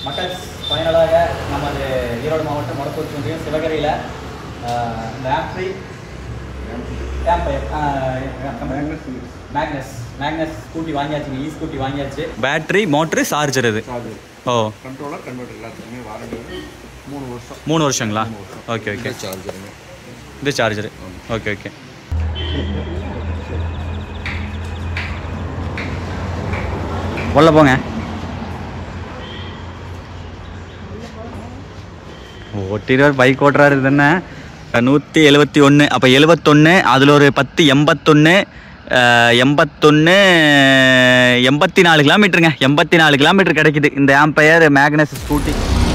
மக்கள் ஃபைனலாக நமது ஈரோடு மாவட்டம் மொடக்கூர் ஒன்றியம் சிவகரையில் இந்த ஆப்ரி மேக்னஸ் மேக்னஸ் ஸ்கூட்டி வாங்கியாச்சு இ ஸ்கூட்டி வாங்கியாச்சு பேட்டரி மோட்ரு சார்ஜர் இது சார்ஜர் ஓ கண்ட்ரோலர் கன்வெர்டர் எல்லாத்துக்குமே வாரண்டி வந்து மூணு வருஷம் மூணு வருஷங்களா ஓகே ஓகே சார்ஜருங்க இது சார்ஜர் ஓகே ஓகே உள்ள போங்க ஓட்டிடுவார் பைக் ஓட்டுறாரு தானே நூற்றி எழுபத்தி ஒன்று அப்போ எழுபத்தொன்று அதில் ஒரு பத்து எண்பத்தொன்று எண்பத்தொன்று எண்பத்தி நாலு கிலோமீட்டருங்க எண்பத்தி நாலு கிலோமீட்டர் கிடைக்குது இந்த ஆம்பையர் மேக்னஸ் ஸ்கூட்டி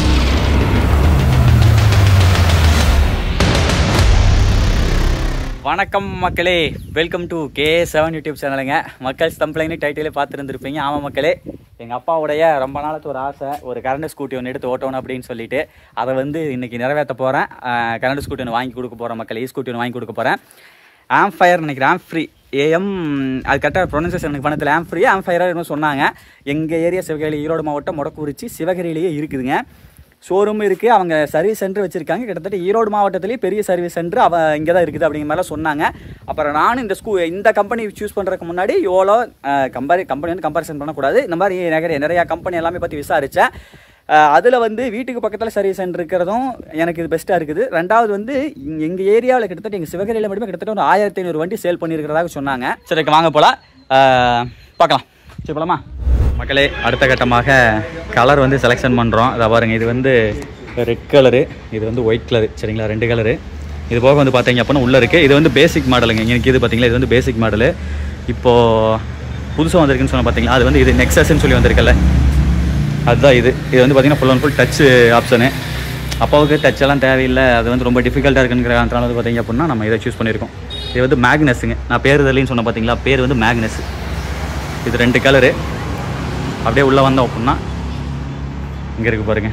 வணக்கம் மக்களே welcome to K seven YouTube சேனலுங்க மக்கள் ஸ்தம்பிளைன்னு டைட்டிலே பார்த்துருந்துருப்பீங்க ஆமாம் மக்களே எங்கள் அப்பாவுடைய ரொம்ப நாளுக்கு ஒரு ஆசை ஒரு கரண்ட் ஸ்கூட்டி ஒன்று எடுத்து ஓட்டணும் அப்படின்னு சொல்லிட்டு அதை வந்து இன்னைக்கு நிறைவேற்ற போகிறேன் கரண்ட் ஸ்கூட்டி ஒன்று வாங்கி கொடுக்க போகிறேன் மக்களே ஸ்கூட்டி ஒன்று வாங்கி கொடுக்க போகிறேன் ஆம்ஃபயர் நினைக்கிறேன் ஆம்ஃப்ரீ ஏஎம் அது கரெக்டாக ப்ரொனன்சேஷன் எனக்கு பண்ணதில் ஆம்ஃப்ரீ ஆம்ஃபயராக இன்னும் சொன்னாங்க எங்கள் ஏரியா சிவகரி ஈரோடு மாவட்டம் மொடக்குறிச்சி சிவகரியிலேயே இருக்குதுங்க ஷோரூம் இருக்குது அவங்க சர்வீஸ் சென்டர் வச்சுருக்காங்க கிட்டத்தட்ட ஈரோடு மாவட்டத்திலேயே பெரிய சர்வீஸ் சென்டர் அவ இங்கே தான் இருக்குது அப்படிங்கிற மாதிரிலாம் சொன்னாங்க அப்புறம் நானும் இந்த ஸ்கூ இந்த கம்பெனி சூஸ் பண்ணுறதுக்கு முன்னாடி எவ்வளோ கம்பேரி கம்பெனி வந்து கம்பேரிசன் பண்ணக்கூடாது இந்த மாதிரி நிறைய நிறையா கம்பெனி எல்லாமே பற்றி விசாரித்தேன் அதில் வந்து வீட்டுக்கு பக்கத்தில் சர்வீஸ் சென்டர் இருக்கிறதும் எனக்கு இது பெஸ்ட்டாக இருக்குது ரெண்டாவது வந்து எங்கள் ஏரியாவில் கிட்டத்தட்ட எங்கள் சிவகரியில் மட்டுமே கிட்டத்தட்ட ஒரு ஆயிரத்தி ஐநூறு வண்டி சேல் பண்ணியிருக்கிறதாக சொன்னாங்க சரி okay, வாங்க போகலாம் பார்க்கலாம் சரி போலாமா மக்களே அடுத்த கட்டமாக கலர் வந்து செலெக்ஷன் பண்ணுறோம் அதை பாருங்க இது வந்து ரெட் கலரு இது வந்து ஒயிட் கலரு சரிங்களா ரெண்டு கலரு இது போக வந்து பார்த்தீங்க அப்படின்னா உள்ளே இருக்குது இது வந்து பேசிக் மாடலுங்க எனக்கு இது பார்த்தீங்களா இது வந்து பேசிக் மாடலு இப்போது புதுசாக வந்திருக்குன்னு சொன்ன பார்த்தீங்களா அது வந்து இது நெக்ஸஸ்ன்னு சொல்லி வந்திருக்கல அதுதான் இது இது வந்து பார்த்தீங்கன்னா full and full touch option அப்பாவுக்கு டச் எல்லாம் தேவையில்லை அது வந்து ரொம்ப டிஃபிகல்ட்டாக இருக்குங்கிற காரணத்தினால வந்து பார்த்தீங்க அப்படின்னா நம்ம இதை சூஸ் பண்ணியிருக்கோம் இது வந்து மேக்னஸுங்க நான் பேர் தெரியலன்னு சொன்ன பார்த்தீங்களா பேர் வந்து மேக்னஸ் இது ரெண்டு கலரு அப்படியே உள்ளே வந்தோம் அப்படின்னா இங்கே இருக்கு பாருங்க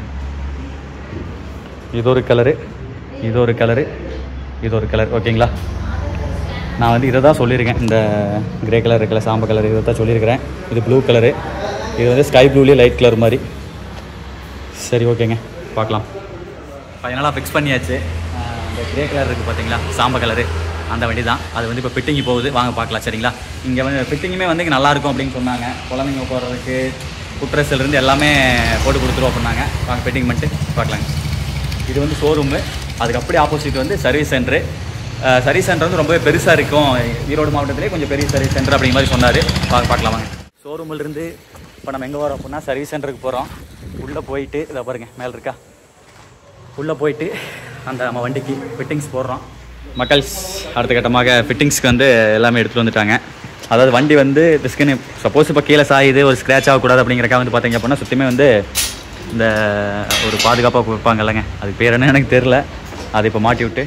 இது ஒரு கலரு இது ஒரு கலரு இது ஒரு கலர் ஓகேங்களா நான் வந்து இதை தான் சொல்லியிருக்கேன் இந்த கிரே கலர் இருக்கல சாம்ப கலர் இதை தான் சொல்லியிருக்கிறேன் இது ப்ளூ கலரு இது வந்து ஸ்கை ப்ளூலேயே லைட் கலர் மாதிரி சரி ஓகேங்க பார்க்கலாம் ஃபைனலாக ஃபிக்ஸ் பண்ணியாச்சு ஆஹ் இந்த கிரே கலர் இருக்குது பார்த்தீங்களா சாம்ப கலரு அந்த வண்டி தான் அது வந்து இப்போ ஃபிட்டிங் போகுது வாங்க பார்க்கலாம் சரிங்களா இங்கே வந்து ஃபிட்டிங்குமே வந்து இங்க நல்லா இருக்கும் அப்படின்னு சொன்னாங்க குழந்தைங்க போடுறதுக்கு குட்ரஸ்ல இருந்து எல்லாமே போட்டு கொடுத்துருவோம் அப்படின்னாங்க வாங்க ஃபிட்டிங் பண்ணிட்டு பார்க்கலாங்க இது வந்து ஷோரூமு அதுக்கு அப்படியே ஆப்போசிட் வந்து சர்வீஸ் சென்டரு சர்வீஸ் சென்டர் வந்து ரொம்பவே பெருசாக இருக்கும் ஈரோடு மாவட்டத்திலே கொஞ்சம் பெரிய சர்வீஸ் சென்டர் அப்படிங்கிற மாதிரி சொன்னார் பார்க்க பார்க்கலாம் வாங்க ஷோரூம்லேருந்து இப்போ நம்ம எங்கே வரோம் அப்படின்னா சர்வீஸ் சென்டருக்கு போகிறோம் உள்ளே போயிட்டு இதை பாருங்க மேலே இருக்கா உள்ளே போயிட்டு அந்த நம்ம வண்டிக்கு ஃபிட்டிங்ஸ் போடுறோம் மக்கள்ஸ் அடுத்த கட்டமாக ஃபிட்டிங்ஸ்க்கு வந்து எல்லாமே எடுத்துகிட்டு வந்துட்டாங்க அதாவது வண்டி வந்து டிஸ்கனு சப்போஸ் இப்போ கீழே சாயுது ஒரு ஸ்க்ராட்ச் ஆகக்கூடாது அப்படிங்கிறக்கா வந்து பார்த்தீங்க அப்படின்னா சுத்தமே வந்து இந்த ஒரு பாதுகாப்பாக வைப்பாங்க இல்லைங்க அதுக்கு பேர் என்ன எனக்கு தெரில அதை இப்போ மாட்டி விட்டு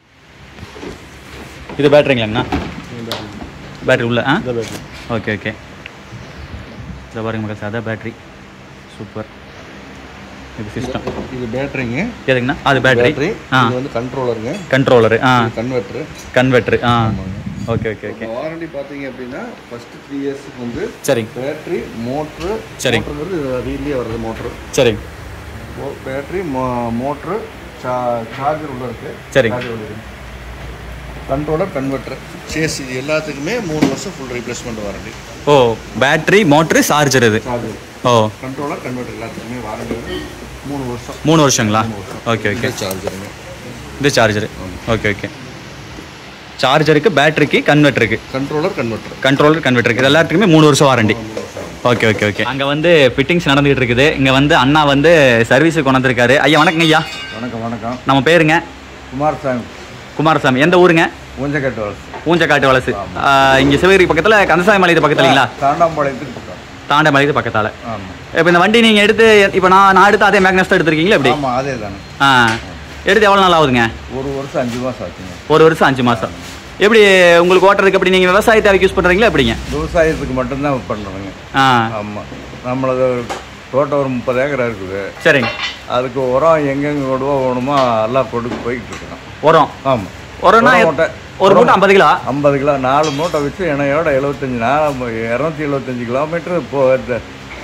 இது பேட்டரிங்களாங்கண்ணா பேட்டரி உள்ள ஆ ஓகே ஓகே இதை பாருங்க மக்கள்ஸ் அதான் பேட்டரி சூப்பர் இது சிஸ்டம் இது பேட்டரிங்க எதுங்கண்ணா அது பேட்டரி பேட்டரி ஆ இது வந்து கண்ட்ரோலருங்க கண்ட்ரோலரு ஆ கன்வெர்டர் கன்வெர்ட்ரு ஆ ஓகே ஓகே ஓகே வாரண்டி பார்த்தீங்க அப்படின்னா ஃபர்ஸ்ட் த்ரீ இயர்ஸ்க்கு வந்து சரிங்க பேட்டரி மோட்ரு சரி. மோட்டருங்கிறது வீட்லேயே வருது மோட்ரு சரிங்க பேட்டரி மோட்ரு சார்ஜர் உள்ள இருக்கு சரிங்க சார்ஜர் உள்ள இருக்கு கண்ட்ரோலர் கன்வெர்டர் சேஸ் இது எல்லாத்துக்குமே மூணு வருஷம் ஃபுல் ரீப்ளேஸ்மெண்ட் வாரண்டி ஓ பேட்டரி மோட்ரு சார்ஜர் இது சார்ஜர் ஓ கண்ட்ரோலர் கன்வெர்டர் எல்லாத்துக்குமே வாரண்டி வந்து மூணு வருஷம் மூணு வருஷங்களா ஓகே ஓகே சார்ஜருங்க இது சார்ஜரு ஓகே ஓகே சார்ஜருக்கு பேட்டரிக்கு கன்வெர்ட்டருக்கு கண்ட்ரோலர் கன்வெர்டர் கண்ட்ரோலர் கன்வெர்ட்டருக்கு இது எல்லாத்துக்குமே மூணு வருஷம் வாரண்டி ஓகே ஓகே ஓகே அங்கே வந்து ஃபிட்டிங்ஸ் நடந்துகிட்டு இருக்குது இங்கே வந்து அண்ணா வந்து சர்வீஸுக்கு கொண்டு வந்திருக்காரு ஐயா வணக்கங்க ஐயா வணக்கம் வணக்கம் நம்ம பேருங்க குமாரசாமி குமாரசாமி எந்த ஊருங்க ஊஞ்சக்கட்டு வளர்ச்சி ஊஞ்சக்காட்டு வலசு இங்கே சிவகிரி பக்கத்தில் கந்தசாமி மலை பக்கத்துலங்களா தாண்டாம்பாளையத்துக்கு பக்கம் தாண்டமலைக்கு பக்கத்தால் ஆமாம் இப்போ இந்த வண்டி நீங்கள் எடுத்து இப்போ நான் நான் எடுத்து அதே மேக்னஸ் தான் எடுத்திருக்கீங்களா எப்படி ஆமாம் அதே தானே ஆ எடுத்து எவ்வளோ நாள் ஆகுதுங்க ஒரு வருஷம் அஞ்சு மாதம் ஆச்சுங்க ஒரு வருஷம் அஞ்சு மாதம் எப்படி உங்களுக்கு ஓட்டுறதுக்கு எப்படி நீங்கள் விவசாய தேவைக்கு யூஸ் பண்ணுறீங்களா எப்படிங்க விவசாயத்துக்கு மட்டும்தான் பண்ணுறோங்க ஆ ஆமாம் நம்மளது தோட்டம் ஒரு முப்பது ஏக்கரா இருக்குது சரிங்க அதுக்கு உரம் எங்கெங்கே கொடுவோ வேணுமோ எல்லாம் கொடுத்து போய்கிட்டு இருக்கிறோம் உரம் ஆமாம் உரம்னா உரம் எத்- மூட்டை. ஒரு மூட்டை ஐம்பது கிலோ ஐம்பது கிலோ நாலு மூட்டை வச்சு இணையோட எழுபத்தஞ்சி நாள் இரநூத்தி எழுபத்தஞ்சி கிலோமீட்டர் இப்போ இந்த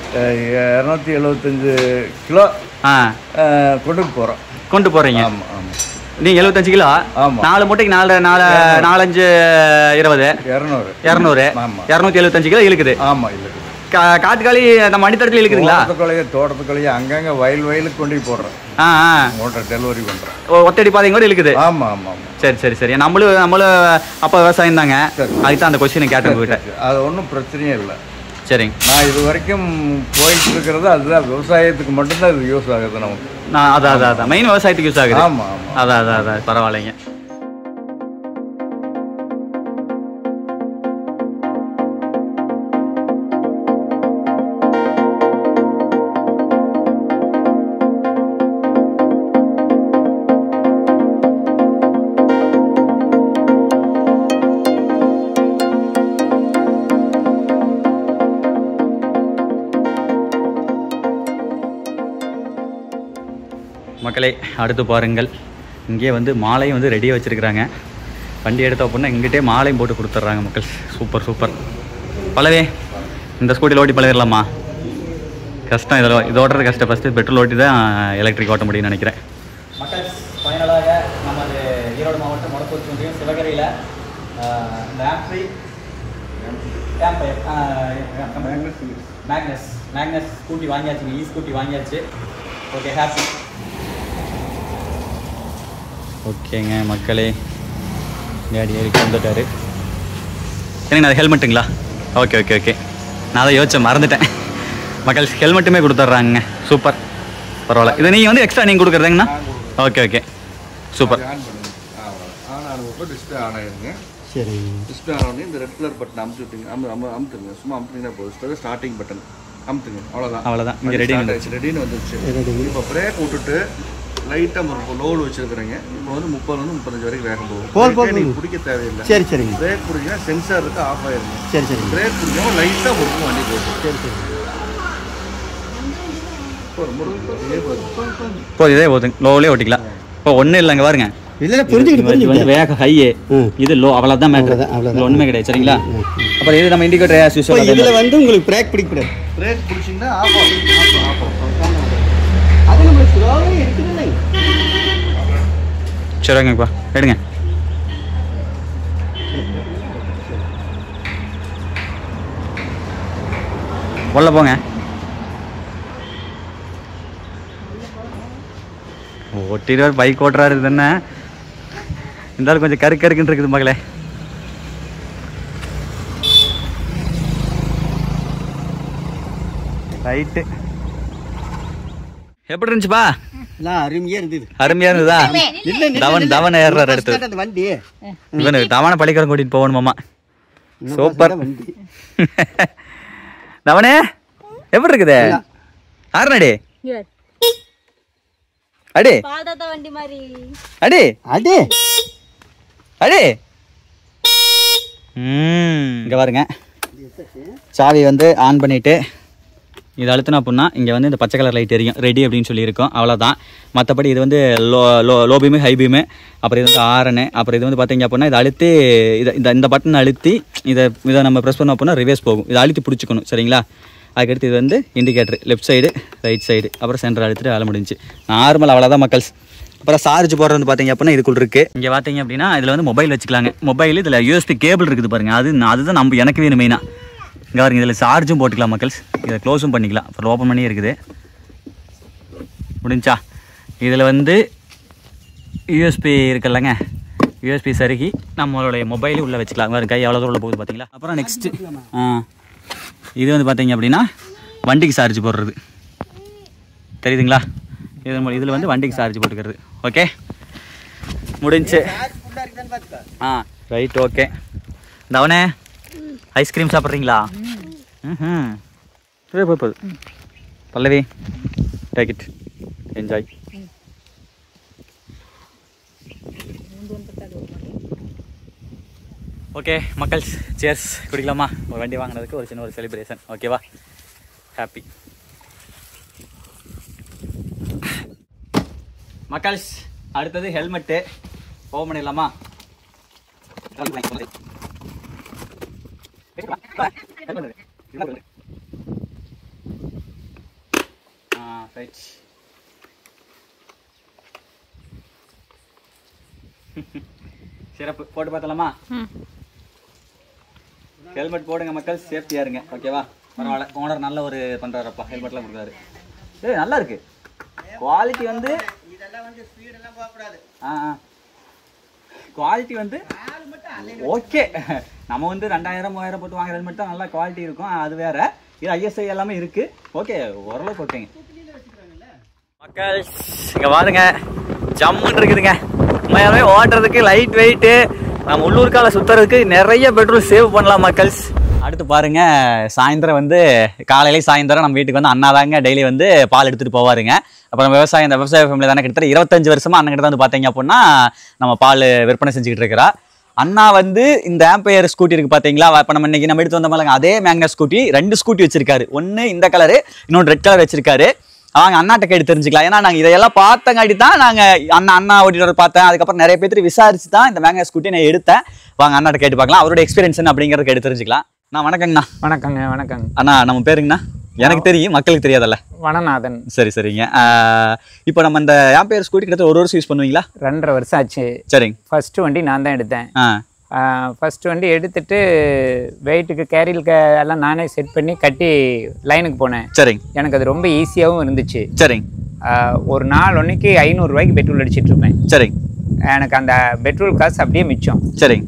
இரநூத்தி எழுபத்தஞ்சு கிலோ ஆ அஹ், கொண்டு போகிறோம் கொண்டு போறீங்க ஆமாம் ஆமாம் நீங்க எழுபத்தஞ்சு கிலோ ஆமா. நாலு மூட்டைக்கு நாலு நாலு நாலஞ்சு இருபது இரநூறு இரநூறு ஆமா. இரநூத்தி எழுபத்தஞ்சு கிலோ இழுக்குது ஆமாம் இல்லை கா- காட்டுக்காளி நம்ம அடித்தடத்தில் இழுக்குதுங்களா தோட்டத்துக்குள்ளேயே தோட்டத்துக்குள்ளேயே அங்கங்கே வயல் வயலுக்கு கொண்டு போய் போடுறோம் ஆ ஆ மோட்டர் டெலிவரி பண்ணுறோம் ஒ- ஒத்தடி பாதையும் கூட இழுக்குது ஆமாம் ஆமாம் ஆமாம் சரி சரி சரி நம்மளும் நம்மளும் அப்போ விவசாயம் தாங்க சரி. அதுக்கு தான் அந்த கொஸ்டினை கேட்டேன் உங்ககிட்ட அது ஒன்றும் பிரச்சனையே இல்லை சரிங்க நான் இது வரைக்கும் போயிட்டு இருக்கிறது அதுதான் விவசாயத்துக்கு மட்டும்தான் இது யூஸ் ஆகுது நமக்கு நான் அதான் அதான் அதான் மெயின் விவசாயத்துக்கு யூஸ் ஆகுது ஆமாம் ஆமாம் அதான் அதான் அதான் பரவாயில்லைங்க மக்களே அடுத்து பாருங்கள் இங்கே வந்து மாலையும் வந்து ரெடியாக வச்சுருக்குறாங்க வண்டி எடுத்த அப்படின்னா இங்கிட்டே மாலையும் போட்டு கொடுத்துட்றாங்க மக்கள் சூப்பர் சூப்பர் பழவே இந்த ஸ்கூட்டியில் ஓட்டி பழகிடலாமா கஷ்டம் இதில் இது ஓட்டுறது கஷ்டம் ஃபஸ்ட்டு பெட்ரோல் ஓட்டி தான் எலக்ட்ரிக் ஓட்ட முடியும்னு நினைக்கிறேன் மக்கள் ஃபைனலாக நமது ஈரோடு மாவட்டம் மொடக்கூர் ஒன்றியம் சிவகரையில் ஆப்ரி மேக்னஸ் மேக்னஸ் ஸ்கூட்டி வாங்கியாச்சுங்க இ ஸ்கூட்டி வாங்கியாச்சு ஓகே ஹாப்பி ஓகேங்க மக்களே டேடி ஏறி வந்துட்டாரு சரிங்கண்ணா அது ஹெல்மெட்டுங்களா ஓகே ஓகே ஓகே நான் அதை யோசிச்சேன் மறந்துட்டேன் மக்கள் ஹெல்மெட்டுமே கொடுத்துட்றாங்க சூப்பர் பரவாயில்ல இது நீங்கள் வந்து எக்ஸ்ட்ரா நீங்கள் கொடுக்குறதுங்கண்ணா ஓகே ஓகே சூப்பர் ஆன் பண்ணுங்க ஆன் ஆனதுக்கு டிஸ்பிளே ஆன் ஆயிருங்க சரி டிஸ்பிளே ஆன் ஆனே இந்த ரெட் கலர் பட்டன் அமுச்சு விட்டீங்க அமு அமு அமுத்துங்க சும்மா அமுத்துனீங்கன்னா போதும் ஸ்டார்டிங் பட்டன் அமுத்துங்க அவ்வளோதான் அவ்வளோதான் இங்கே ரெடி ரெடின்னு வந்துருச்சு இப்போ பிரேக் விட்டுட்டு லைட்டாக ஒரு லோடு வச்சிருக்கிறீங்க இப்போ வந்து முப்பது வந்து முப்பத்தஞ்சு வரைக்கும் வேகம் போகும் போதும், பிரேக்கே போதும். நீங்க பிடிக்க தேவையில்லை சரி சரிங்க பிரேக் பிடிக்கினா சென்சார் இருக்கு ஆஃப் ஆயிருங்க சரி சரிங்க பிரேக் பிடிக்காம லைட்டாக ஒரு வண்டி போகும் சரி சரி ஒரு முருகன் இதே போதும் இப்போ இதே போதுங்க லோவிலே ஓட்டிக்கலாம் இப்போ ஒன்றும் இல்லைங்க பாருங்க இல்லை புரிஞ்சுக்கிட்டு இது வந்து புரிஞ்சுக்கிட்டு வேக ஹையே ம். இது லோ அவ்வளோதான் மேட்ரு அவ்வளவுதான், அவ்வளவுதான். இது ஒன்றுமே கிடையாது சரிங்களா அப்புறம் இது நம்ம இண்டிகேட்டர் ஆஸ் இப்போ யூஸ்வல் இதில் வந்து உங்களுக்கு பிரேக் பிடிக்கக்கூடாது பிரேக் பிடிச்சிங்கன்னா ஆஃப் ஆகும் ஆஃப் ஆகும் அது நம்ம ஸ்லோவே இருக்குது இல்லைங்க சரி ஓகேங்கப்பா எடுங்க உள்ள போங்க ஓட்டிடுவார் பைக் ஓட்டுறாரு இது என்ன இருந்தாலும் கொஞ்சம் கருக்கு கருக்குன்னு இருக்குது மகளே ரைட்டு எப்படி இருந்துச்சுப்பா எல்லாம் அருமையாக இருந்தது அருமையா இருந்ததா இல்லை தவன் தவன் ஏறுறாரு அடுத்து அந்த வண்டி இவனு தவணை பள்ளிக்கூடம் கூட்டிட்டு போகணுமாமா இன்னும் சூப்பர் கொஞ்சம் வண்டி தவனே எப்படி இருக்குது ஆறுனடி Here. அடி பாதாத வண்டி மாதிரி அடி அடே அடி ம் இங்கே பாருங்க சாவி வந்து ஆன் பண்ணிட்டு இது அழுத்தினா அப்படின்னா இங்கே வந்து இந்த பச்சை கலர் லைட் எரியும் ரெடி அப்படின்னு சொல்லியிருக்கோம் அவ்வளோதான் மற்றபடி இது வந்து low low low beam high beam அப்புறம் இது வந்து ஆரனு அப்புறம் இது வந்து பார்த்தீங்க அப்படின்னா இதை அழுத்தி இதை இந்த இந்த பட்டன் அழுத்தி இதை இதை நம்ம ப்ரெஸ் பண்ணோம் அப்படின்னா ரிவர்ஸ் போகும் இதை அழுத்தி பிடிச்சிக்கணும் சரிங்களா அதுக்கடுத்து இது வந்து indicator left side right side அப்புறம் சென்டர் அழுத்திட்டு வேலை முடிஞ்சுச்சு நார்மல் அவ்வளோதான் மக்கள்ஸ் அப்புறம் சார்ஜ் போடுறது வந்து பார்த்தீங்க அப்படின்னா இதுக்குள்ள இருக்கு இங்கே பார்த்தீங்க அப்படின்னா இதில் வந்து மொபைல் வச்சுக்கலாங்க மொபைல் இதில் யூஎஸ்பி கேபிள் இருக்குது பாருங்க அது அதுதான் நம்ம எனக்கு வேணும் மெயினாக இங்கே பாருங்க இதில் சார்ஜும் போட்டுக்கலாம் மக்கள்ஸ் இதை க்ளோஸும் பண்ணிக்கலாம் அப்புறம் ஓப்பன் பண்ணி இருக்குது முடிஞ்சா இதில் வந்து யூஎஸ்பி இருக்குல்லங்க யூஎஸ்பி சருகி நம்மளுடைய மொபைல் உள்ளே வச்சுக்கலாம் வேறு கை எவ்வளோ தூரம் உள்ள போகுது பார்த்தீங்களா அப்புறம் நெக்ஸ்ட்டு ஆ இது வந்து பார்த்தீங்க அப்படின்னா வண்டிக்கு சார்ஜ் போடுறது தெரியுதுங்களா இது நம்ம இதில் வந்து வண்டிக்கு சார்ஜ் போட்டுக்கிறது ஓகே முடிஞ்சு ஆ ரைட் ஓகே தவனே ஐஸ்கிரீம் சாப்பிட்றீங்களா ம் போய் போய் போகுது Pallavi take it enjoy okay மக்கள்ஸ் சேர்ஸ் குடிக்கலாமா ஒரு வண்டி வாங்கினதுக்கு ஒரு சின்ன ஒரு செலிப்ரேஷன் ஓகேவா ஹாப்பி மக்கள்ஸ் அடுத்தது ஹெல்மெட்டு ஓப்பன் பண்ணிடலாமா ரைட் சிறப்பு போட்டு பார்த்தலாமா ஹெல்மெட் போடுங்க மக்கள் சேஃப்டியா இருங்க ஓகேவா பரவாயில்ல ஓனர் நல்ல ஒரு பண்றாருப்பா ஹெல்மெட்லாம் கொடுக்குறாரு ஏய் நல்லா இருக்கு குவாலிட்டி வந்து ஆ குவாலிட்டி வந்து ஓகே நம்ம வந்து ரெண்டாயிரம் மூவாயிரம் போட்டு வாங்குற ஹெல்மெட் தான் நல்லா குவாலிட்டி இருக்கும் அது வேற இது ஐஎஸ்ஐ எல்லாமே இருக்கு ஓகே ஓரளவுக்கு ஓகேங்க மக்கள் இங்க பாருங்க ஜம்முன்னு இருக்குதுங்க உண்மையாவே ஓட்டுறதுக்கு லைட் வெயிட்டு நம்ம உள்ளூர்கால சுத்துறதுக்கு நிறைய பெட்ரோல் சேவ் பண்ணலாம் மக்கள்ஸ் அடுத்து பாருங்க சாயந்தரம் வந்து காலையில சாயந்தரம் நம்ம வீட்டுக்கு வந்து அண்ணா தாங்க டெய்லி வந்து பால் எடுத்துட்டு போவாருங்க அப்புறம் விவசாயம் இந்த விவசாய ஃபேமிலி தானே கிட்டத்தட்ட இருபத்தஞ்சு வருஷமா அண்ணன் கிட்ட வந்து பார்த்தீங்க அப்படின்னா நம்ம பால் விற்பனை செஞ்சுக்கிட்டு இருக்கிறா அண்ணா வந்து இந்த ஆம்பையர் ஸ்கூட்டி இருக்கு பாத்தீங்களா இப்போ நம்ம இன்னைக்கு நம்ம எடுத்து வந்த மாதிரி அதே மேக்னா ஸ்கூட்டி ரெண்டு ஸ்கூட்டி வச்சிருக்காரு ஒன்னு இந்த கலரு இன்னொன்று ரெட் கலர் வச்சிருக்காரு அவங்க அண்ணாட்ட கேட்டு தெரிஞ்சுக்கலாம் ஏன்னா நாங்கள் இதையெல்லாம் பார்த்தங்காட்டி தான் நாங்கள் அண்ணா அண்ணா ஓட்டிட்டு வர பார்த்தேன் அதுக்கப்புறம் நிறைய பேர் விசாரிச்சு தான் இந்த மேங்கா ஸ்கூட்டி நான் எடுத்தேன் வாங்க அண்ணாட்ட கேட்டு பார்க்கலாம் அவரோட எக்ஸ்பீரியன்ஸ் என்ன அப்படிங்கறத கேட்டு தெரிஞ்சுக்கலாம் நான் வணக்கங்கண்ணா வணக்கங்க வணக்கங்க அண்ணா நம்ம பேருங்கண்ணா எனக்கு தெரியும் மக்களுக்கு தெரியாதல்ல வனநாதன் சரி சரிங்க இப்போ நம்ம இந்த ஆம்பையர் ஸ்கூட்டி கிட்டத்தட்ட ஒரு வருஷம் யூஸ் பண்ணுவீங்களா ரெண்டரை வருஷம் ஆச்சு சரிங்க ஃபர்ஸ்ட் வண்டி நான் தான் எடுத்தேன் ஆ ஃபர்ஸ்ட் வண்டி எடுத்துட்டு வெயிட்டுக்கு கேரியல் எல்லாம் நானே செட் பண்ணி கட்டி லைனுக்கு போனேன் சரிங்க எனக்கு அது ரொம்ப ஈஸியாகவும் இருந்துச்சு சரிங்க ஆஹ் ஒரு நாள் ஒன்றைக்கு ஐநூறுரூவாய்க்கு பெட்ரோல் அடிச்சிட்டு இருப்பேன் சரிங்க எனக்கு அந்த பெட்ரோல் காசு அப்படியே மிச்சம் சரிங்க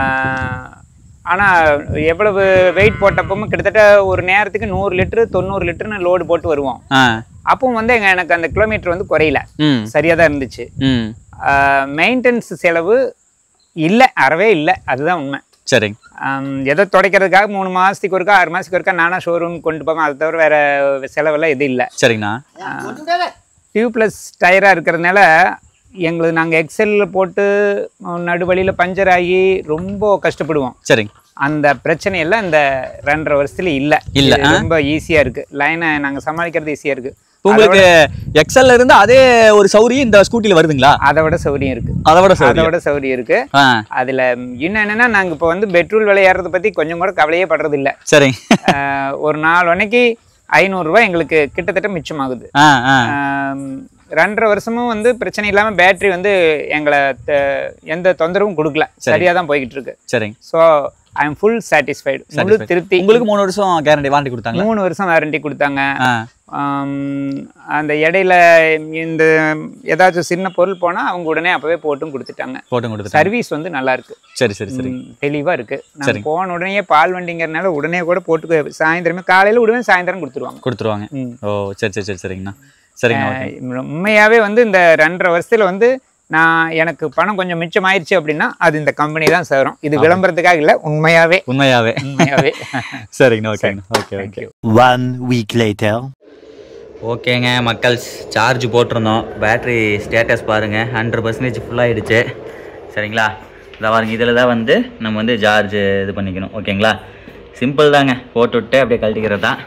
ஆனால் எவ்வளவு வெயிட் போட்டப்பவும் கிட்டத்தட்ட ஒரு நேரத்துக்கு நூறு லிட்டரு தொண்ணூறு லிட்டருன்னு லோடு போட்டு வருவோம் ஆ அப்பவும் வந்து எங்க எனக்கு அந்த கிலோமீட்டர் வந்து குறையல ம் சரியாக தான் இருந்துச்சு ம் மெயின்டெனன்ஸ் செலவு இல்லை அறவே இல்லை அதுதான் உண்மை சரிங்க ஆம், ஏதோ துடைக்கிறதுக்காக மூணு மாதத்துக்கு ஒருக்கா ஆறு மாதத்துக்கு ஒருக்கா நானாக ஷோரூம் கொண்டு போவேன் அதை தவிர வேறு செலவெல்லாம் எதுவும் இல்லை சரிங்கண்ணா டியூப்லெஸ் டயராக இருக்கிறதுனால எங்களுக்கு நாங்கள் எக்ஸலில் போட்டு நடுவழியில் பஞ்சர் ஆகி ரொம்ப கஷ்டப்படுவோம் சரிங்க அந்த பிரச்சனையெல்லாம் இந்த ரெண்டரை வருஷத்துல இல்லை இல்ல, இது ரொம்ப ஈஸியாக இருக்குது லைனை நாங்கள் சமாளிக்கிறது ஈஸியாக இருக்குது இப்ப உங்களுக்கு எக்ஸல்ல இருந்து அதே ஒரு சௌரியம் இந்த ஸ்கூட்டில வருதுங்களா அதை விட சௌரியம் இருக்குது அதை விட அதை சௌரியம் விட சௌரியம் இருக்குது ஆ அதில் இன்னும் என்னென்னா நாங்கள் இப்போ வந்து பெட்ரோல் விலை ஏறதை பற்றி கொஞ்சம் கூட கவலையே படுறது இல்லை சரிங்க ஒரு நாலு அன்னைக்கு ஐநூறுரூவா எங்களுக்கு கிட்டத்தட்ட மிச்சமாகுது ஆ ஆ ஆம், ரெண்டரை வருஷமும் வந்து பிரச்சனை இல்லாமல் பேட்டரி வந்து எங்களை த- எந்த தொந்தரவும் கொடுக்கல சரியாக தான் போய்கிட்டு இருக்கு சரிங்க so I am full satisfied முழு Satisfied. திருப்தி உங்களுக்கு மூணு வருஷம் கேரண்டி வாரண்டி கொடுத்தாங்களா மூணு வருஷம் வாரண்டி கொடுத்தாங்க ஆ ஆம், அந்த இடையில இந்த ஏதாச்சும் சின்ன பொருள் போனால் அவங்க உடனே அப்போவே போட்டும் கொடுத்துட்டாங்க போட்டு கொடுத்துட்டாங்க சர்வீஸ் வந்து நல்லா இருக்கு சரி சரி சரி ம், தெளிவா இருக்கு நான் சரிங்க. போன உடனே பால் வண்டிங்கிறனால உடனே கூட போட்டு சாயந்தரமே காலையில விடுவேன் சாயந்தரம் கொடுத்துருவாங்க கொடுத்துருவாங்க ம். ஓ சரி சரி சரி சரிங்கண்ணா சரிங்கண்ணா ஓகே அஹ் உண்மையாவே வந்து இந்த ரெண்டரை வருஷத்துல வந்து நான் எனக்கு பணம் கொஞ்சம் மிச்சமாயிருச்சு அப்படின்னா அது இந்த கம்பெனி தான் சேரும் இது விளம்பரத்துக்காக இல்ல உண்மையாவே உண்மையாவே உண்மையாவே சரிங்கண்ணா ஓகேங்கண்ணா okay okay One week later. ஓகேங்க மக்கள்ஸ் சார்ஜ் போட்டிருந்தோம் பேட்ரி ஸ்டேட்டஸ் பாருங்கள் ஹண்ட்ரட் பர்சன்டேஜ் ஃபுல்லாகிடுச்சு சரிங்களா இதை பாருங்க இதில் தான் வந்து நம்ம வந்து சார்ஜ் இது பண்ணிக்கணும் ஓகேங்களா சிம்பிள் தாங்க போட்டுவிட்டு அப்படியே கழட்டிக்கிறது தான்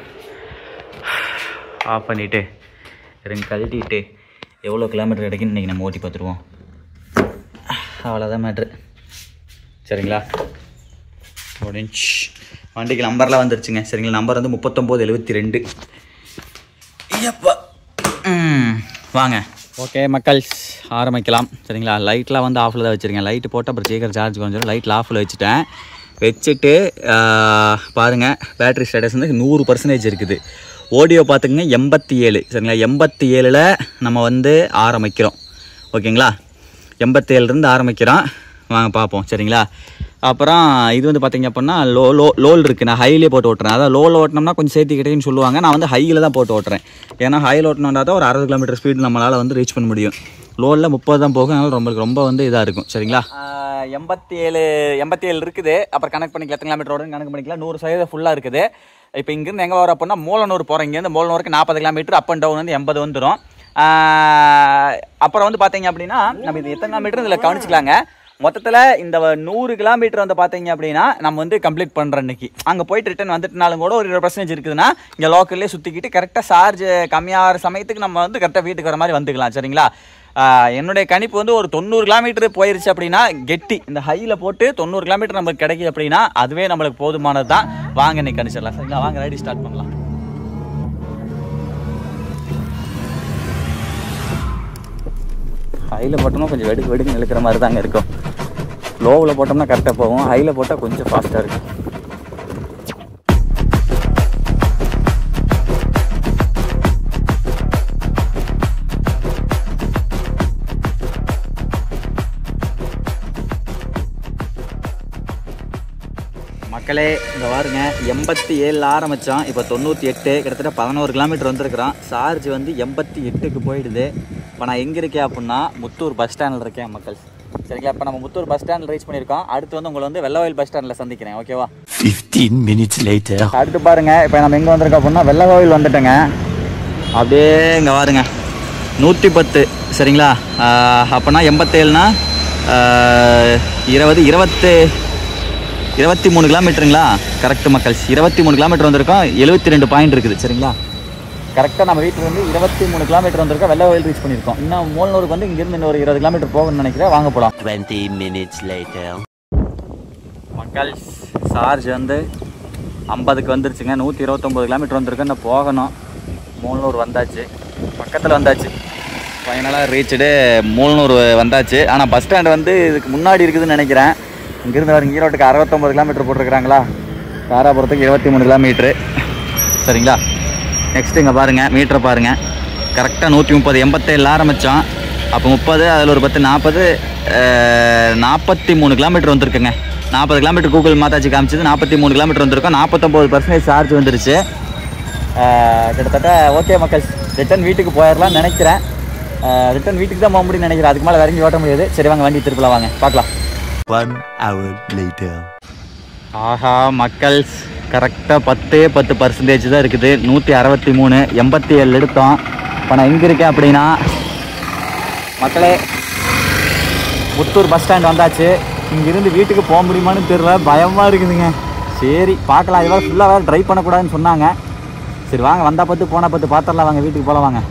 ஆஃப் பண்ணிவிட்டு இருங்க கழட்டிட்டு எவ்வளோ கிலோமீட்டர் கிடைக்குன்னு இன்றைக்கி நம்ம ஓட்டி பார்த்துருவோம் அவ்வளோதான் மேட்ரு சரிங்களா முடிஞ்சு வண்டிக்கு நம்பர்லாம் வந்துருச்சுங்க சரிங்களா நம்பர் வந்து முப்பத்தொம்போது எழுபத்தி ரெண்டு ஐயப்பா ம் வாங்க ஓகே மக்கள்ஸ் ஆரம்பிக்கலாம் சரிங்களா லைட்லாம் வந்து ஆஃபில் தான் வச்சுருக்கேன் லைட்டு போட்டு அப்புறம் சீக்கிரம் சார்ஜ் கொஞ்சம் லைட்டில் ஆஃபில் வச்சுட்டேன் வச்சுட்டு பாருங்கள் பேட்டரி ஸ்டேட்டஸ் வந்து நூறு பர்சன்டேஜ் இருக்குது ஆடியோ பார்த்துங்க எண்பத்தி ஏழு சரிங்களா எண்பத்தி ஏழில் நம்ம வந்து ஆரம்பிக்கிறோம் ஓகேங்களா எண்பத்தி ஏழுலேருந்து ஆரம்பிக்கிறோம் வாங்க பார்ப்போம் சரிங்களா அப்புறம் இது வந்து பார்த்தீங்க அப்படின்னா லோ லோ லோல் இருக்குது நான் ஹைலே போட்டு ஓட்டுறேன் அதாவது லோவில் ஓட்டினோம்னா கொஞ்சம் சேர்த்து கிட்டேன்னு சொல்லுவாங்க நான் வந்து ஹையில் தான் போட்டு ஓட்டுறேன் ஏன்னா ஹையில் ஓட்டினோம்னா தான் ஒரு அறுபது கிலோமீட்டர் ஸ்பீடு நம்மளால் வந்து ரீச் பண்ண முடியும் லோவில் முப்பது தான் போகும் அதனால ரொம்ப ரொம்ப வந்து இதாக இருக்கும் சரிங்களா எண்பத்தி ஏழு எண்பத்தி ஏழு இருக்குது அப்புறம் கணக்கு பண்ணிக்கலாம் எத்தனை கிலோமீட்டர் ஓடுன்னு கணக்கு பண்ணிக்கலாம் நூறு சதவீதம் ஃபுல்லாக இருக்குது இப்போ இங்கேருந்து எங்கே வர அப்படின்னா மூலனூர் போகிறோம் இங்கேருந்து மூலனூருக்கு நாற்பது கிலோமீட்டர் அப் அண்ட் டவுன் வந்து எண்பது வந்துடும் அப்புறம் வந்து பார்த்தீங்க அப்படின்னா நம்ம இது எத்தனை கிலோமீட்டர் இதில் கவனிச்சிக்கலாங்க மொத்தத்தில் இந்த நூறு கிலோமீட்டர் வந்து பார்த்தீங்க அப்படின்னா நம்ம வந்து கம்ப்ளீட் பண்ணுறோம் இன்னைக்கு அங்கே போயிட்டு ரிட்டர்ன் வந்துட்டுனாலும் கூட ஒரு இருபது பர்சன்டேஜ் இருக்குதுன்னா இங்கே லோக்கல்லே சுற்றிக்கிட்டு கரெக்டாக சார்ஜ் கம்மியாகிற சமயத்துக்கு நம்ம வந்து கரெக்டாக வீட்டுக்கு வர மாதிரி வந்துக்கலாம் சரிங்களா ஆஹ் என்னுடைய கணிப்பு வந்து ஒரு தொண்ணூறு கிலோமீட்டர் போயிருச்சு அப்படின்னா கெட்டி இந்த ஹையில் போட்டு தொண்ணூறு கிலோமீட்டர் நமக்கு கிடைக்குது அப்படின்னா அதுவே நம்மளுக்கு போதுமானது தான் வாங்க இன்னைக்கு கணிச்சிடலாம் சரிங்களா வாங்க ரைடி ஸ்டார்ட் பண்ணலாம் ஹையில் போட்டோம்னா கொஞ்சம் வெடுக்கு வெடுக்கு இழுக்கிற மாதிரி தாங்க இருக்கும் லோவில் போட்டோம்னா கரெக்டாக போகும் ஹையில் போட்டால் கொஞ்சம் ஃபாஸ்ட்டாக இருக்கும் மக்களே இங்கே பாருங்க எண்பத்தி ஏழில் ஆரம்பித்தோம் இப்போ தொண்ணூற்றி எட்டு கிட்டத்தட்ட பதினோரு கிலோமீட்டர் வந்திருக்கிறோம் சார்ஜ் வந்து எண்பத்தி எட்டுக்கு போயிடுது இப்போ நான் எங்கே இருக்கேன் அப்படின்னா முத்தூர் பஸ் ஸ்டாண்டில் இருக்கேன் மக்கள் சரிங்களா இப்போ நம்ம முத்தூர் பஸ் ஸ்டாண்டில் ரீச் பண்ணியிருக்கோம் அடுத்து வந்து உங்களை வந்து வெள்ளவயல் பஸ் ஸ்டாண்டில் சந்திக்கிறேன் ஓகேவா 15 minutes later. அடுத்து பாருங்க இப்போ நம்ம எங்கே வந்திருக்கோம் அப்படின்னா வெள்ளை கோவில் வந்துட்டோங்க அப்படியே இங்கே பாருங்க நூற்றி பத்து சரிங்களா ஆஹ் அப்போனா எண்பத்தேழுனா ஆஹ் இருபது இருபத்து இருபத்தி மூணு கிலோமீட்டருங்களா கரெக்ட் மக்கள் இருபத்தி மூணு கிலோமீட்டர் வந்திருக்கோம் எழுபத்தி ரெண்டு பாயிண்ட் இருக்குது சரிங்களா கரெக்டாக நம்ம வீட்டில் வந்து இருபத்தி மூணு கிலோமீட்டர் வந்திருக்கோம் வெள்ளை கோயில் ரீச் பண்ணியிருக்கோம் இன்னும் மூலனூருக்கு வந்து இங்கேருந்து இன்னொரு இருபது கிலோமீட்டர் போகணும்னு நினைக்கிறேன் வாங்க போகலாம் 20 minutes later. மக்கள் சார்ஜ் வந்து ஐம்பதுக்கு வந்துருச்சுங்க நூற்றி இருபத்தொம்போது கிலோமீட்டர் வந்திருக்கு இன்னும் போகணும் மூலனூர் வந்தாச்சு பக்கத்தில் வந்தாச்சு ஃபைனலாக ரீச்சுடு மூலனூர் வந்தாச்சு ஆனால் பஸ் ஸ்டாண்ட் வந்து இதுக்கு முன்னாடி இருக்குதுன்னு நினைக்கிறேன் இங்கேருந்து வர ஈரோட்டுக்கு அறுபத்தொம்பது கிலோமீட்டர் போட்டிருக்கிறாங்களா தாராபுரத்துக்கு இருபத்தி மூணு கிலோமீட்ரு சரிங்களா நெக்ஸ்ட் இங்கே பாருங்கள் மீட்டரை பாருங்கள் கரெக்டாக நூற்றி முப்பது எண்பத்தேழில் ஆரம்பித்தோம் அப்போ முப்பது அதில் ஒரு பத்து நாற்பது நாற்பத்தி மூணு கிலோமீட்டர் வந்திருக்குங்க நாற்பது கிலோமீட்டர் கூகுள் மாதாச்சி காமிச்சது நாற்பத்தி மூணு கிலோமீட்டர் வந்திருக்கும் நாற்பத்தொம்போது பர்சன்டேஜ் சார்ஜ் வந்துருச்சு அஹ், கிட்டத்தட்ட ஓகே மக்கள் ரிட்டன் வீட்டுக்கு போயிடலாம்னு நினைக்கிறேன் ரிட்டன் வீட்டுக்கு தான் போக முடியும்னு நினைக்கிறேன் அதுக்கு மேலே இறங்கி ஓட்ட முடியாது சரி வாங்க வண்டி திருப்பலாம் வாங்க பார்க்கலாம் One hour later. ஆஹா மக்கள் கரெக்டாக பத்தே பத்து பர்சன்டேஜ் தான் இருக்குது நூற்றி அறுபத்தி மூணு எண்பத்தி ஏழு எடுத்தோம் இப்போ நான் எங்கே இருக்கேன் அப்படின்னா மக்களே முத்தூர் பஸ் ஸ்டாண்ட் வந்தாச்சு இங்கிருந்து வீட்டுக்கு போக முடியுமான்னு தெரியல பயமாக இருக்குதுங்க சரி பார்க்கலாம் இது வேறு ஃபுல்லாக வேறு ட்ரைவ் பண்ணக்கூடாதுன்னு சொன்னாங்க சரி வாங்க வந்தால் பார்த்து போனால் பார்த்து பார்த்துடலாம் வாங்க வீட்டுக்கு போகலாம் வாங்க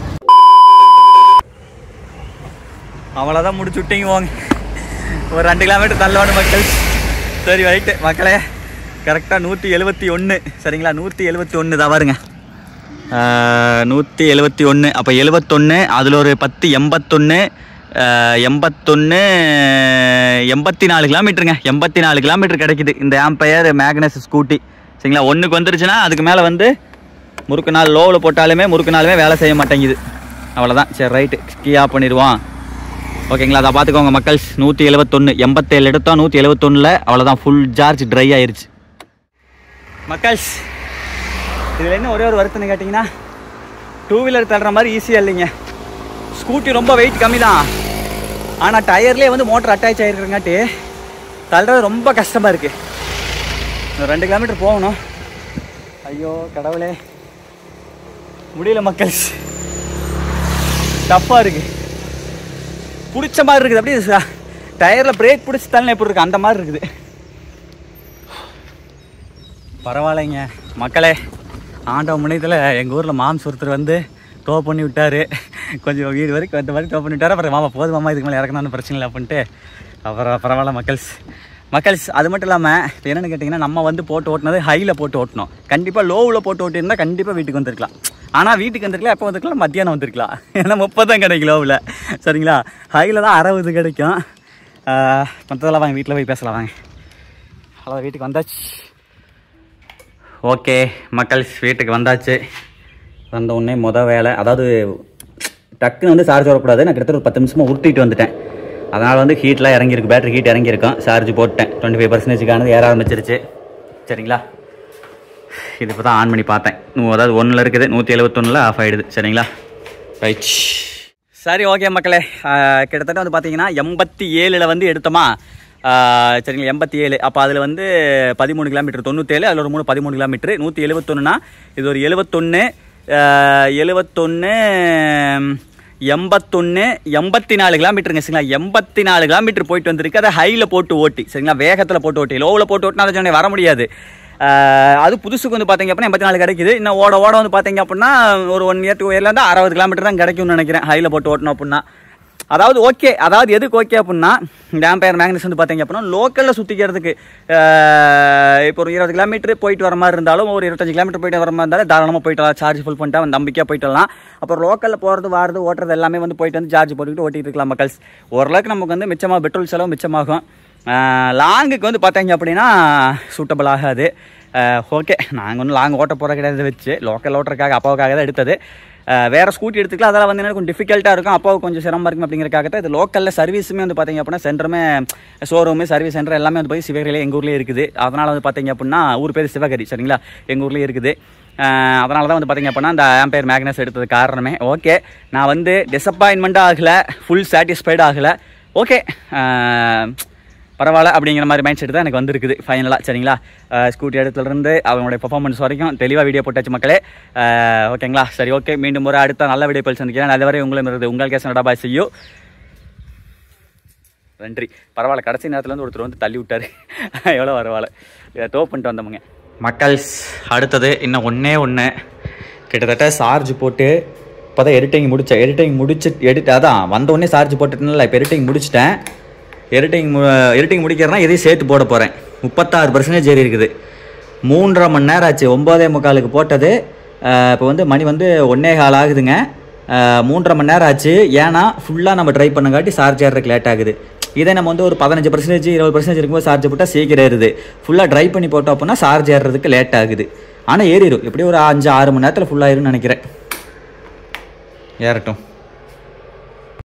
அவ்வளோதான் முடிச்சு விட்டீங்க வாங்க ஒரு ரெண்டு கிலோமீட்டர் தள்ளணும் மக்கள் சரி ரைட்டு மக்களே கரெக்டாக நூற்றி எழுபத்தி ஒன்று சரிங்களா நூற்றி எழுபத்தி ஒன்று தான் பாருங்க நூற்றி எழுபத்தி ஒன்று அப்போ எழுபத்தொன்று அதில் ஒரு பத்து எண்பத்தொன்று எண்பத்தொன்று எண்பத்தி நாலு கிலோமீட்டருங்க எண்பத்தி நாலு கிலோமீட்டர் கிடைக்குது இந்த ஆம்பையர் மேக்னஸ் ஸ்கூட்டி சரிங்களா ஒன்றுக்கு வந்துருச்சுன்னா அதுக்கு மேலே வந்து முறுக்கு நாள் லோவில் போட்டாலுமே முறுக்கு நாளுமே வேலை செய்ய மாட்டேங்குது அவ்வளோதான் சரி ரைட்டு கீ ஆஃப் பண்ணிடுவோம் ஓகேங்களா அதை பார்த்துக்கோங்க மக்கள் நூற்றி எழுபத்தொன்று எண்பத்தேழு எடுத்தோம் நூற்றி எழுபத்தொன்னில் அவ்வளோதான் ஃபுல் சார்ஜ் ட்ரை ஆயிருச்சு மக்கள்ஸ் இதில் என்ன ஒரே ஒரு வருத்தம்னு கேட்டிங்கன்னா டூ வீலர் தள்ளுற மாதிரி ஈஸியாக இல்லைங்க ஸ்கூட்டி ரொம்ப வெயிட் கம்மி தான் ஆனால் டயர்லேயே வந்து மோட்டர் அட்டாச் ஆகிருக்கிறங்காட்டி தள்ளுறது ரொம்ப கஷ்டமாக இருக்குது இன்னும் ரெண்டு கிலோமீட்டர் போகணும் ஐயோ கடவுளே முடியல மக்கள்ஸ் டஃப்பாக இருக்குது பிடிச்ச மாதிரி இருக்குது அப்படியே டயரில் பிரேக் பிடிச்சி தள்ளி எப்படி இருக்கு அந்த மாதிரி இருக்குது பரவாயில்லைங்க மக்களே ஆண்டவ முனையத்தில் எங்கள் ஊரில் மாம்ஸ் ஒருத்தர் வந்து டோ பண்ணி விட்டாரு கொஞ்சம் வீடு வரைக்கும் வந்த மாதிரி டோ பண்ணி விட்டாரு அப்புறம் மாமா போதும் மாமா இதுக்கு மேலே இறக்கணும்னு பிரச்சனை இல்லை அப்படின்ட்டு அப்புறம் பரவாயில்ல மக்கள்ஸ் மக்கள்ஸ் அது மட்டும் இல்லாமல் இப்போ என்னென்னு கேட்டிங்கன்னா நம்ம வந்து போட்டு ஓட்டினது ஹையில் போட்டு ஓட்டணும் கண்டிப்பாக லோவில் போட்டு ஓட்டியிருந்தால் கண்டிப்பாக வீட்டுக்கு வந்திருக்கலாம் ஆனால் வீட்டுக்கு வந்திருக்கலாம் எப்போ வந்திருக்கலாம் மத்தியானம் வந்திருக்கலாம் ஏன்னா முப்பது தான் கிடைக்கும் லோவில் சரிங்களா ஹையில் தான் அறுபது கிடைக்கும் மற்றதெல்லாம் வாங்க வீட்டில் போய் பேசலாம் வாங்க ஹலோ வீட்டுக்கு வந்தாச்சு ஓகே மக்கள் வீட்டுக்கு வந்தாச்சு வந்த உடனே மொதல் வேலை அதாவது டக்குன்னு வந்து சார்ஜ் வரக்கூடாது நான் கிட்டத்தட்ட ஒரு பத்து நிமிஷமாக உருட்டிட்டு வந்துட்டேன் அதனால் வந்து ஹீட்லாம் இறங்கியிருக்கு பேட்டரி ஹீட் இறங்கியிருக்கும் சார்ஜ் போட்டேன் டுவெண்ட்டி ஃபைவ் பர்சன்டேஜுக்கானது ஏற ஆரம்பிச்சிருச்சு சரிங்களா இது இப்போ தான் ஆன் பண்ணி பார்த்தேன் நூ அதாவது ஒன்றில் இருக்குது நூற்றி எழுபத்தொன்னில் ஆஃப் ஆகிடுது சரிங்களா ரைட் சரி ஓகே மக்களே ஆஹ் கிட்டத்தட்ட வந்து பார்த்தீங்கன்னா எண்பத்தி ஏழில் வந்து எடுத்தோமா ஆஹ் சரிங்களா எண்பத்தி ஏழு அப்போ அதில் வந்து பதிமூணு கிலோமீட்டர் தொண்ணூற்றேழு அதில் ஒரு மூணு பதிமூணு கிலோமீட்டர் நூற்றி எழுபத்தொன்னுனா இது ஒரு எழுபத்தொன்று எழுபத்தொன்று எண்பத்தொன்று எண்பத்தி நாலு கிலோமீட்டருங்க சரிங்களா எண்பத்தி நாலு கிலோமீட்டர் போயிட்டு வந்திருக்கு அதை ஹையில் போட்டு ஓட்டி சரிங்களா வேகத்தில் போட்டு ஓட்டி லோவில் போட்டு ஓட்டினா அதை சொன்னேன் வர முடியாது ஆஹ் அது புதுசுக்கு வந்து பார்த்தீங்க அப்படின்னா எண்பத்தி நாலு கிடைக்குது இன்னும் ஓட ஓட வந்து பார்த்தீங்க அப்படின்னா ஒரு ஒன் இயர் டூ இயர்லேருந்து அறுபது கிலோமீட்டர் தான் கிடைக்கும்னு நினைக்கிறேன் ஹையில் போட்டு ஓட்டணும் அப்படின்னா அதாவது ஓகே அதாவது எதுக்கு ஓகே அப்படின்னா இந்த ஆம்பயர் மேக்னஸ் வந்து பார்த்தீங்க அப்படின்னா லோக்கலில் சுற்றிக்கிறதுக்கு இப்போ ஒரு இருபது கிலோமீட்டர் போயிட்டு வர மாதிரி இருந்தாலும் ஒரு இருபத்தஞ்சு கிலோமீட்டர் போயிட்டு வர மாதிரி இருந்தாலும் தாராளமாக போயிட்டு வரலாம் சார்ஜ் ஃபுல் பண்ணிட்டா வந்து நம்பிக்கையாக போயிட்டு வரலாம் அப்புறம் லோக்கலில் போகிறது வாரது ஓட்டுறது எல்லாமே வந்து போயிட்டு வந்து சார்ஜ் போட்டுக்கிட்டு ஓட்டிட்டு இருக்கலாம் மக்கள்ஸ் ஓரளவுக்கு நமக்கு வந்து மிச்சமாக பெட்ரோல் செலவு மிச்சமாகும் லாங்குக்கு வந்து பார்த்தீங்க அப்படின்னா சூட்டபிள் ஆகாது ஓகே நாங்கள் ஒன்றும் லாங் ஓட்ட போகிற கிடையாது வச்சு லோக்கல் ஓட்டுறதுக்காக அப்பாவுக்காக தான் எடுத்தது அஹ் வேற ஸ்கூட்டி எடுத்துக்கலாம் அதெல்லாம் வந்து எனக்கு கொஞ்சம் டிஃபிகல்ட்டாக இருக்கும் அப்பாவுக்கு கொஞ்சம் சிரமமாக இருக்கும் அப்படிங்கிறக்காக தான் இது லோக்கலில் சர்வீஸுமே வந்து பார்த்தீங்க அப்படின்னா சென்டருமே ஷோரூமு சர்வீஸ் சென்டர் எல்லாமே வந்து போய் சிவகரியில் எங்கள் ஊர்லேயே இருக்குது அதனால் வந்து பார்த்தீங்க அப்படின்னா ஊர் பேர் சிவகரி சரிங்களா எங்கள் ஊர்லேயே இருக்குது அதனால தான் வந்து பார்த்தீங்க அப்படின்னா அந்த ஆம்பையர் மேக்னஸ் எடுத்தது காரணமே ஓகே நான் வந்து டிசப்பாயின்மெண்ட் ஆகலை ஃபுல் சாட்டிஸ்ஃபைடு ஆகலை ஓகே பரவாயில்ல அப்படிங்கிற மாதிரி மைண்ட் செட் தான் எனக்கு வந்திருக்குது ஃபைனலாக சரிங்களா ஸ்கூட்டி இடத்துலேருந்து அவனுடைய பர்ஃபார்மன்ஸ் வரைக்கும் தெளிவாக வீடியோ போட்டாச்சு மக்களே அஹ் ஓகேங்களா சரி ஓகே மீண்டும் ஒரு அடுத்த நல்ல வீடியோ போய் சந்திக்கிறேன் அதுவரை உங்களும் இருந்து உங்கள் கேஸ் டபா செய்யும் நன்றி பரவாயில்ல கடைசி நேரத்தில் வந்து ஒருத்தர் வந்து தள்ளி விட்டாரு எவ்வளோ பரவாயில்ல டோ பண்ணிட்டு வந்தவங்க மக்கள்ஸ் அடுத்தது இன்னும் ஒன்றே ஒன்று கிட்டத்தட்ட சார்ஜ் போட்டு இப்போ தான் எடிட்டிங் முடித்தேன் எடிட்டிங் முடிச்சு எடிட் அதான் வந்த உடனே சார்ஜ் போட்டுட்டேன்ல இப்போ எடிட்டிங் முடிச்சிட்டேன் எடிட்டிங் எடிட்டிங் முடிக்கிறேன்னா இதையும் சேர்த்து போட போகிறேன் முப்பத்தாறு பர்சன்டேஜ் ஏறி இருக்குது மூன்றரை மணி நேரம் ஆச்சு ஒம்போதே முக்காலுக்கு போட்டது இப்போ வந்து மணி வந்து ஒன்னே கால் ஆகுதுங்க அஹ், மூன்றரை மணி நேரம் ஆச்சு ஏன்னா ஃபுல்லாக நம்ம ட்ரை பண்ணங்காட்டி சார்ஜ் ஏறதுக்கு லேட் ஆகுது இதே நம்ம வந்து ஒரு பதினஞ்சு பர்சன்டேஜ் இருபது பர்சன்டேஜ் இருக்கும்போது சார்ஜ் போட்டால் சீக்கிரம் ஏறுது ஃபுல்லாக ட்ரை பண்ணி போட்டோம் அப்படின்னா சார்ஜ் ஏறுறதுக்கு லேட் ஆகுது ஆனால் ஏறிடும் எப்படியும் ஒரு அஞ்சு ஆறு மணி நேரத்தில் ஃபுல்லாகிரும்னு நினைக்கிறேன் ஏறட்டும்